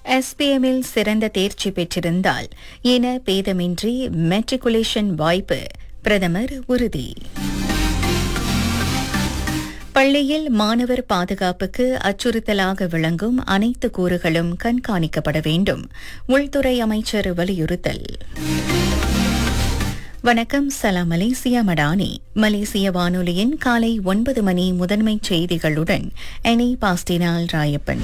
எஸ்பிஎம்மில் சிறந்த தேர்ச்சி பெற்றிருந்தால் இன பேதமின்றி மெட்ரிகுலேஷன் வாய்ப்பு பிரதமர் உறுதி பள்ளியில் மாணவர் பாதுகாப்புக்கு அச்சுறுத்தலாக விளங்கும் அனைத்து கூறுகளும் கண்காணிக்கப்பட வேண்டும் உள்துறை அமைச்சர் வலியுறுத்தல் வணக்கம் சலாம் மலேசியா மடானி மலேசிய வானொலியின் காலை ஒன்பது மணி முதன்மைச் செய்திகளுடன் எனி பாஸ்டினால் ராயப்பன்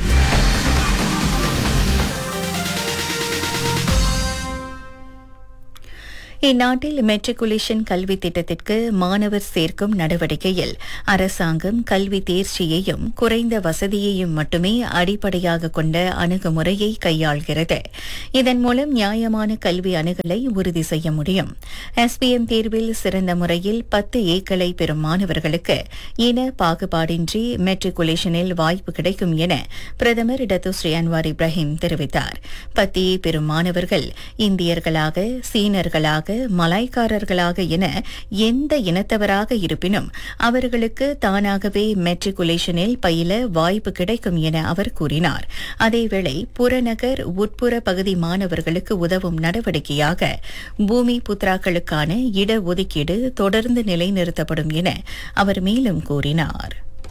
இந்நாட்டில் மெட்ரிகுலேஷன் கல்வி திட்டத்திற்கு மாணவர் சேர்க்கும் நடவடிக்கையில் அரசாங்கம் கல்வி தேர்ச்சியையும் குறைந்த வசதியையும் மட்டுமே அடிப்படையாக கொண்ட அணுகுமுறையை கையாள்கிறது இதன் மூலம் நியாயமான கல்வி அணுகலை உறுதி செய்ய முடியும் எஸ்பிஎம் தேர்வில் சிறந்த முறையில் பத்து ஏக்களை பெறும் மாணவர்களுக்கு இன பாகுபாடின்றி மெட்ரிகுலேஷனில் வாய்ப்பு கிடைக்கும் என பிரதமர் டத்துஸ்ரீ அன்வார் இப்ராஹிம் தெரிவித்தார் பத்து ஏ பெறும் மாணவர்கள் இந்தியர்களாக சீனர்களாக மலாய்க்காரர்களாக என எந்த இனத்தவராக இருப்பினும் அவர்களுக்கு தானாகவே மெட்ரிகுலேஷனில் பயில வாய்ப்பு கிடைக்கும் என அவர் கூறினார் அதேவேளை புறநகர் உட்புற பகுதி மாணவர்களுக்கு உதவும் நடவடிக்கையாக பூமி புத்ராக்களுக்கான இடஒதுக்கீடு தொடர்ந்து நிலைநிறுத்தப்படும் என அவர் மேலும் கூறினார்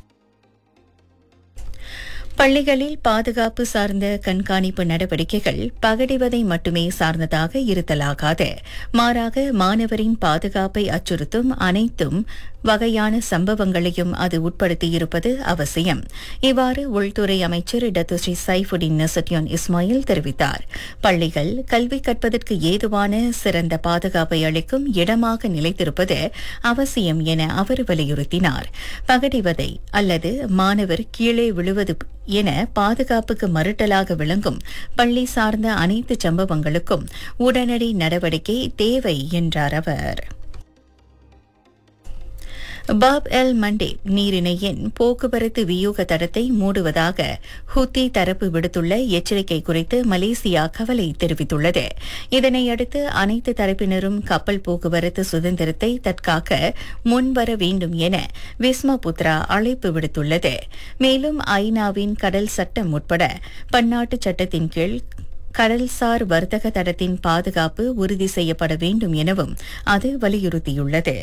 பள்ளிகளில் பாதுகாப்பு சார்ந்த கண்காணிப்பு நடவடிக்கைகள் பகடிவதை மட்டுமே சார்ந்ததாக இருத்தலாகாது மாறாக மாணவரின் பாதுகாப்பை அச்சுறுத்தும் அனைத்தும் வகையான சம்பவங்களையும் அது உட்படுத்தியிருப்பது அவசியம் இவ்வாறு உள்துறை அமைச்சர் டத்துஸ்ரீ சைஃபுடின் நசட்யோன் இஸ்மாயில் தெரிவித்தார் பள்ளிகள் கல்வி கற்பதற்கு ஏதுவான சிறந்த பாதுகாப்பை அளிக்கும் இடமாக நிலைத்திருப்பது அவசியம் என அவர் வலியுறுத்தினார் பகடிவதை அல்லது மாணவர் கீழே விழுவது என பாதுகாப்புக்கு மறுட்டலாக விளங்கும் பள்ளி சார்ந்த அனைத்து சம்பவங்களுக்கும் உடனடி நடவடிக்கை தேவை என்றார் அவர் பாப் எல் மண்டே நீரிணையின் போக்குவரத்து வியூக தடத்தை மூடுவதாக ஹுத்தி தரப்பு விடுத்துள்ள எச்சரிக்கை குறித்து மலேசியா கவலை தெரிவித்துள்ளது இதனையடுத்து அனைத்து தரப்பினரும் கப்பல் போக்குவரத்து சுதந்திரத்தை தற்காக்க முன்வர வேண்டும் என விஸ்மா புத்ரா அழைப்பு விடுத்துள்ளது மேலும் ஐநாவின் கடல் சட்டம் உட்பட பன்னாட்டு சட்டத்தின் கீழ் கடல்சார் வர்த்தக தடத்தின் பாதுகாப்பு உறுதி செய்யப்பட வேண்டும் எனவும் அது வலியுறுத்தியுள்ளது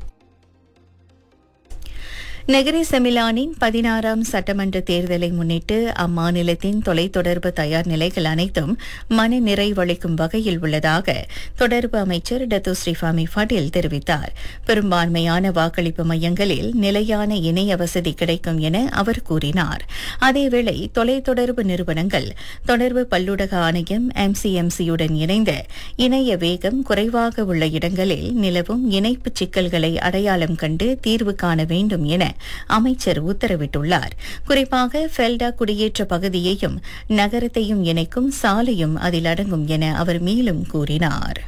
நெகிரி செமிலானின் பதினாறாம் சட்டமன்ற தேர்தலை முன்னிட்டு அம்மாநிலத்தின் தொலைத்தொடர்பு தயார் நிலைகள் அனைத்தும் மன நிறைவளிக்கும் வகையில் உள்ளதாக தொடர்பு அமைச்சர் டத்து ஸ்ரீஃபாமி ஃபடில் தெரிவித்தார் பெரும்பான்மையான வாக்களிப்பு மையங்களில் நிலையான இணைய வசதி கிடைக்கும் என அவர் கூறினார் அதேவேளை தொலைத்தொடர்பு நிறுவனங்கள் தொடர்பு பல்லுடக ஆணையம் எம்சிஎம்சியுடன் இணைந்து இணைய வேகம் குறைவாக உள்ள இடங்களில் நிலவும் இணைப்பு சிக்கல்களை அடையாளம் கண்டு தீர்வு காண வேண்டும் என அமைச்சர் உத்தரவிட்டுள்ளார் குறிப்பாக ஃபெல்டா குடியேற்ற பகுதியையும் நகரத்தையும் இணைக்கும் சாலையும் அதில் அடங்கும் என அவர் மேலும் கூறினார்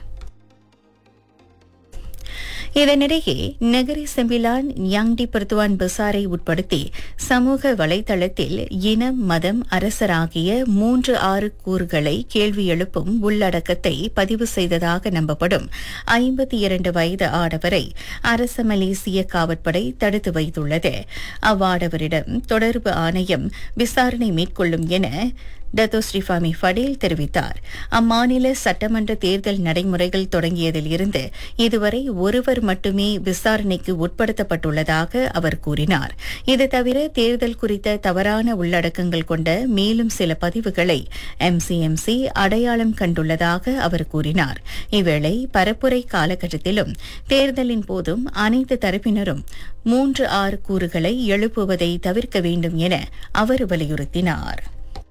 இதனிடையே நகரி செம்பிலான் யாங்டி பர்துவான் பசாரை உட்படுத்தி சமூக வலைதளத்தில் இனம் மதம் அரசராகிய மூன்று ஆறு கூறுகளை கேள்வி எழுப்பும் உள்ளடக்கத்தை பதிவு செய்ததாக நம்பப்படும் ஐம்பத்தி இரண்டு வயது ஆடவரை அரச மலேசிய காவற்படை தடுத்து வைத்துள்ளது அவ்வாடவரிடம் தொடர்பு ஆணையம் விசாரணை மேற்கொள்ளும் என டத்தோ ஸ்ரீஃபாமி ஃபடேல் தெரிவித்தார் அம்மாநில சட்டமன்ற தேர்தல் நடைமுறைகள் தொடங்கியதில் இருந்து இதுவரை ஒருவர் மட்டுமே விசாரணைக்கு உட்படுத்தப்பட்டுள்ளதாக அவர் கூறினார் இது தவிர தேர்தல் குறித்த தவறான உள்ளடக்கங்கள் கொண்ட மேலும் சில பதிவுகளை எம்சிஎம்சி அடையாளம் கண்டுள்ளதாக அவர் கூறினார் இவ்வேளை பரப்புரை காலகட்டத்திலும் தேர்தலின் போதும் அனைத்து தரப்பினரும் மூன்று ஆறு கூறுகளை எழுப்புவதை தவிர்க்க வேண்டும் என அவர் வலியுறுத்தினார்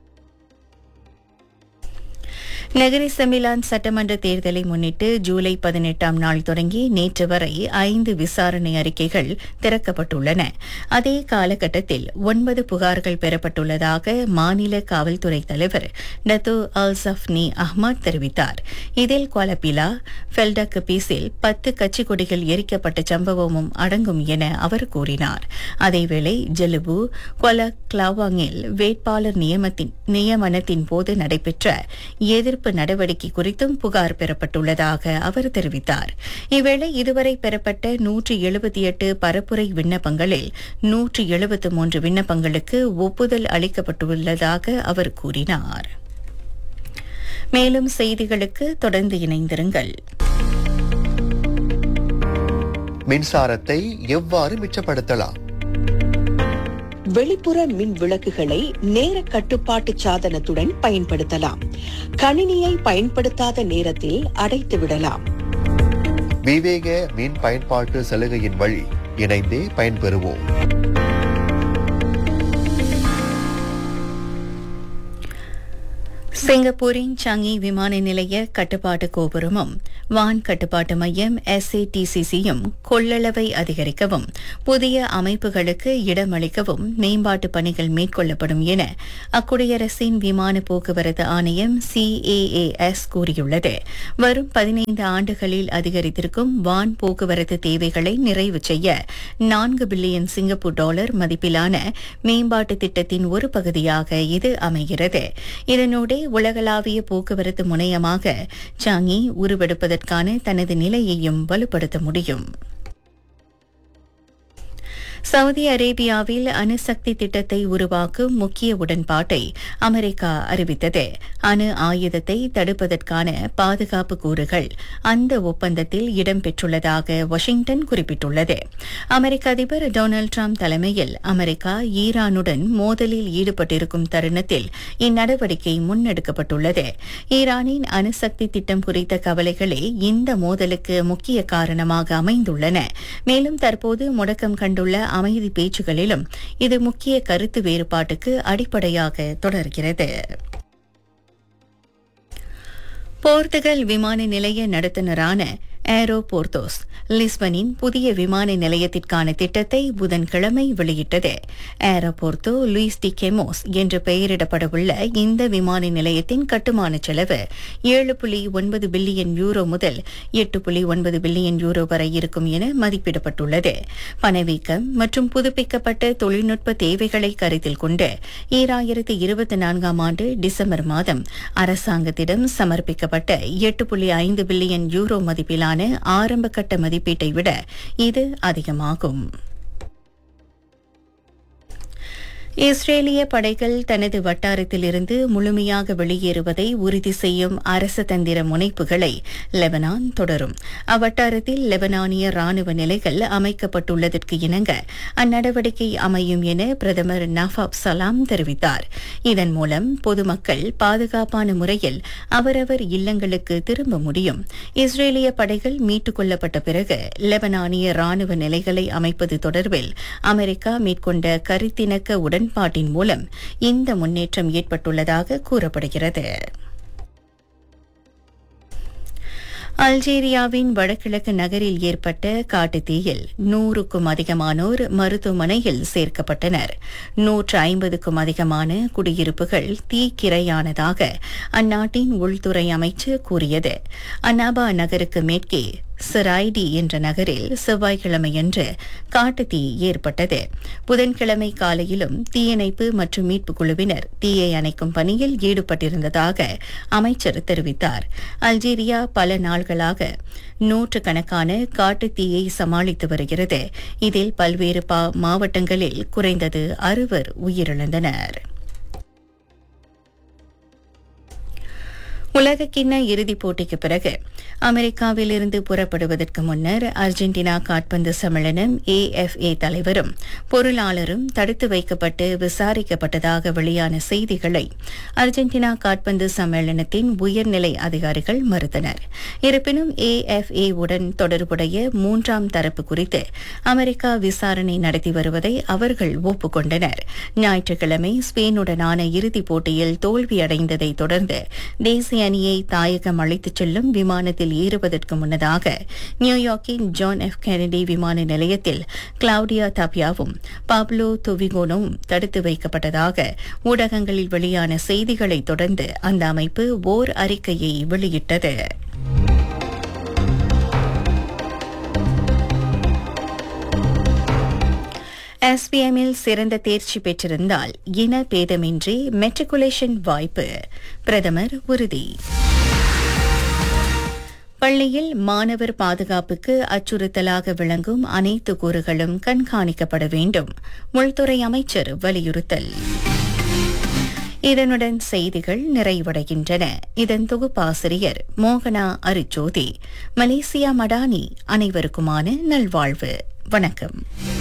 நகரி செமிலான் சட்டமன்ற தேர்தலை முன்னிட்டு ஜூலை பதினெட்டாம் நாள் தொடங்கி நேற்று வரை ஐந்து விசாரணை அறிக்கைகள் திறக்கப்பட்டுள்ளன அதே காலகட்டத்தில் ஒன்பது புகார்கள் பெறப்பட்டுள்ளதாக மாநில காவல்துறை தலைவர் டத்து அல்சப்னி அஹ்மத் தெரிவித்தார் இதில் கொலபிலா ஃபெல்டக் பீஸில் பத்து கட்சி கொடிகள் எரிக்கப்பட்ட சம்பவமும் அடங்கும் என அவர் கூறினார் அதேவேளை ஜெலுபு கொல கிளாவாங்கில் வேட்பாளர் நியமத்தின் நியமனத்தின் போது நடைபெற்ற எதிர்ப்பு நடவடிக்கை குறித்தும் புகார் பெறப்பட்டுள்ளதாக அவர் தெரிவித்தார் இவ்வேளை இதுவரை பெறப்பட்ட நூற்றி எழுபத்தி எட்டு பரப்புரை விண்ணப்பங்களில் நூற்றி எழுபத்து மூன்று விண்ணப்பங்களுக்கு ஒப்புதல் அளிக்கப்பட்டுள்ளதாக அவர் கூறினார் மேலும் செய்திகளுக்கு தொடர்ந்து இணைந்திருங்கள் மின்சாரத்தை எவ்வாறு மிச்சப்படுத்தலாம் வெளிப்புற மின் விளக்குகளை நேர கட்டுப்பாட்டு சாதனத்துடன் பயன்படுத்தலாம் கணினியை பயன்படுத்தாத நேரத்தில் அடைத்து விடலாம் விவேக மின் பயன்பாட்டு சலுகையின் வழி இணைந்தே பயன்பெறுவோம் சிங்கப்பூரின் சங்கி விமான நிலைய கட்டுப்பாட்டு கோபுரமும் வான் கட்டுப்பாட்டு மையம் எஸ்ஏடிசிசியும் கொள்ளளவை அதிகரிக்கவும் புதிய அமைப்புகளுக்கு இடமளிக்கவும் மேம்பாட்டு பணிகள் மேற்கொள்ளப்படும் என அக்குடியரசின் விமான போக்குவரத்து ஆணையம் சிஏஏஎஸ் கூறியுள்ளது வரும் பதினைந்து ஆண்டுகளில் அதிகரித்திருக்கும் வான் போக்குவரத்து தேவைகளை நிறைவு செய்ய நான்கு பில்லியன் சிங்கப்பூர் டாலர் மதிப்பிலான மேம்பாட்டு திட்டத்தின் ஒரு பகுதியாக இது அமைகிறது இதனோடு உலகளாவிய போக்குவரத்து முனையமாக சாங்கி உருவெடுப்பதற்கான தனது நிலையையும் வலுப்படுத்த முடியும் சவுதி அரேபியாவில் அணுசக்தி திட்டத்தை உருவாக்கும் முக்கிய உடன்பாட்டை அமெரிக்கா அறிவித்தது அணு ஆயுதத்தை தடுப்பதற்கான பாதுகாப்பு கூறுகள் அந்த ஒப்பந்தத்தில் இடம்பெற்றுள்ளதாக வாஷிங்டன் குறிப்பிட்டுள்ளது அமெரிக்க அதிபர் டொனால்டு டிரம்ப் தலைமையில் அமெரிக்கா ஈரானுடன் மோதலில் ஈடுபட்டிருக்கும் தருணத்தில் இந்நடவடிக்கை முன்னெடுக்கப்பட்டுள்ளது ஈரானின் அணுசக்தி திட்டம் குறித்த கவலைகளே இந்த மோதலுக்கு முக்கிய காரணமாக அமைந்துள்ளன மேலும் தற்போது முடக்கம் கண்டுள்ள அமைதி பேச்சுகளிலும் இது முக்கிய கருத்து வேறுபாட்டுக்கு அடிப்படையாக தொடர்கிறது போர்த்துகல் விமான நிலைய நடத்துனரான ஏரோ போர்த்தோஸ் லிஸ்பனின் புதிய விமான நிலையத்திற்கான திட்டத்தை புதன்கிழமை வெளியிட்டது ஏரோபோர்த்தோ லூயிஸ் டி கெமோஸ் என்று பெயரிடப்படவுள்ள இந்த விமான நிலையத்தின் கட்டுமான செலவு ஏழு புள்ளி ஒன்பது பில்லியன் யூரோ முதல் எட்டு புள்ளி ஒன்பது பில்லியன் யூரோ வரை இருக்கும் என மதிப்பிடப்பட்டுள்ளது பணவீக்கம் மற்றும் புதுப்பிக்கப்பட்ட தொழில்நுட்ப தேவைகளை கருத்தில் கொண்டு ஈராயிரத்தி இருபத்தி நான்காம் ஆண்டு டிசம்பர் மாதம் அரசாங்கத்திடம் சமர்ப்பிக்கப்பட்ட எட்டு புள்ளி ஐந்து பில்லியன் யூரோ மதிப்பிலான ஆரம்ப கட்ட மதிப்பீட்டை விட இது அதிகமாகும் இஸ்ரேலிய படைகள் தனது வட்டாரத்திலிருந்து முழுமையாக வெளியேறுவதை உறுதி செய்யும் அரச தந்திர முனைப்புகளை லெபனான் தொடரும் அவ்வட்டாரத்தில் லெபனானிய ராணுவ நிலைகள் அமைக்கப்பட்டுள்ளதற்கு இணங்க அந்நடவடிக்கை அமையும் என பிரதமர் நவாப் சலாம் தெரிவித்தார் இதன் மூலம் பொதுமக்கள் பாதுகாப்பான முறையில் அவரவர் இல்லங்களுக்கு திரும்ப முடியும் இஸ்ரேலிய படைகள் மீட்டுக் கொள்ளப்பட்ட பிறகு லெபனானிய ராணுவ நிலைகளை அமைப்பது தொடர்பில் அமெரிக்கா மேற்கொண்ட கருத்திணக்க உடன்பாட்டின் மூலம் இந்த முன்னேற்றம் ஏற்பட்டுள்ளதாக கூறப்படுகிறது அல்ஜீரியாவின் வடகிழக்கு நகரில் ஏற்பட்ட காட்டுத்தீயில் நூறுக்கும் அதிகமானோர் மருத்துவமனையில் சேர்க்கப்பட்டனர் நூற்று ஐம்பதுக்கும் அதிகமான குடியிருப்புகள் தீக்கிரையானதாக அந்நாட்டின் உள்துறை அமைச்சு கூறியது அன்னாபா நகருக்கு மேற்கே சிராய்டி என்ற நகரில் செவ்வாய்க்கிழமையன்று காட்டுத்தீ ஏற்பட்டது புதன்கிழமை காலையிலும் தீயணைப்பு மற்றும் மீட்புக் குழுவினர் தீயை அணைக்கும் பணியில் ஈடுபட்டிருந்ததாக அமைச்சர் தெரிவித்தார் அல்ஜீரியா பல நாள்களாக நூற்றுக்கணக்கான காட்டுத்தீயை சமாளித்து வருகிறது இதில் பல்வேறு பா- மாவட்டங்களில் குறைந்தது அறுவர் உயிரிழந்தனர் உலகக்கிண்ண இறுதிப் போட்டிக்கு பிறகு அமெரிக்காவில் இருந்து புறப்படுவதற்கு முன்னர் அர்ஜென்டினா காட்பந்து சம்மேளனம் ஏஎஃப்ஏ தலைவரும் பொருளாளரும் தடுத்து வைக்கப்பட்டு விசாரிக்கப்பட்டதாக வெளியான செய்திகளை அர்ஜென்டினா காட்பந்து சம்மேளனத்தின் உயர்நிலை அதிகாரிகள் மறுத்தனர் இருப்பினும் ஏஎஃப்ஏ உடன் தொடர்புடைய மூன்றாம் தரப்பு குறித்து அமெரிக்கா விசாரணை நடத்தி வருவதை அவர்கள் ஒப்புக்கொண்டனர் ஞாயிற்றுக்கிழமை ஸ்பெயினுடனான இறுதிப் போட்டியில் தோல்வியடைந்ததை தொடர்ந்து தேசிய அணியை தாயகம் அழைத்துச் செல்லும் விமானத்தில் ஏறுவதற்கு முன்னதாக நியூயார்க்கின் ஜான் எஃப் கெனடி விமான நிலையத்தில் கிளவுடியா தாபியாவும் பாப்லோ தொவிகோனும் தடுத்து வைக்கப்பட்டதாக ஊடகங்களில் வெளியான செய்திகளை தொடர்ந்து அந்த அமைப்பு ஓர் அறிக்கையை வெளியிட்டது எஸ்பிஎம்மில் சிறந்த தேர்ச்சி பெற்றிருந்தால் இன பேதமின்றி மெட்ரிகுலேஷன் வாய்ப்பு பிரதமர் உறுதி பள்ளியில் மாணவர் பாதுகாப்புக்கு அச்சுறுத்தலாக விளங்கும் அனைத்து கூறுகளும் கண்காணிக்கப்பட வேண்டும் உள்துறை அமைச்சர் வலியுறுத்தல் இதனுடன் செய்திகள் நிறைவடைகின்றன இதன் தொகுப்பாசிரியர் மோகனா அருஜோதி மலேசியா மடானி அனைவருக்குமான நல்வாழ்வு வணக்கம்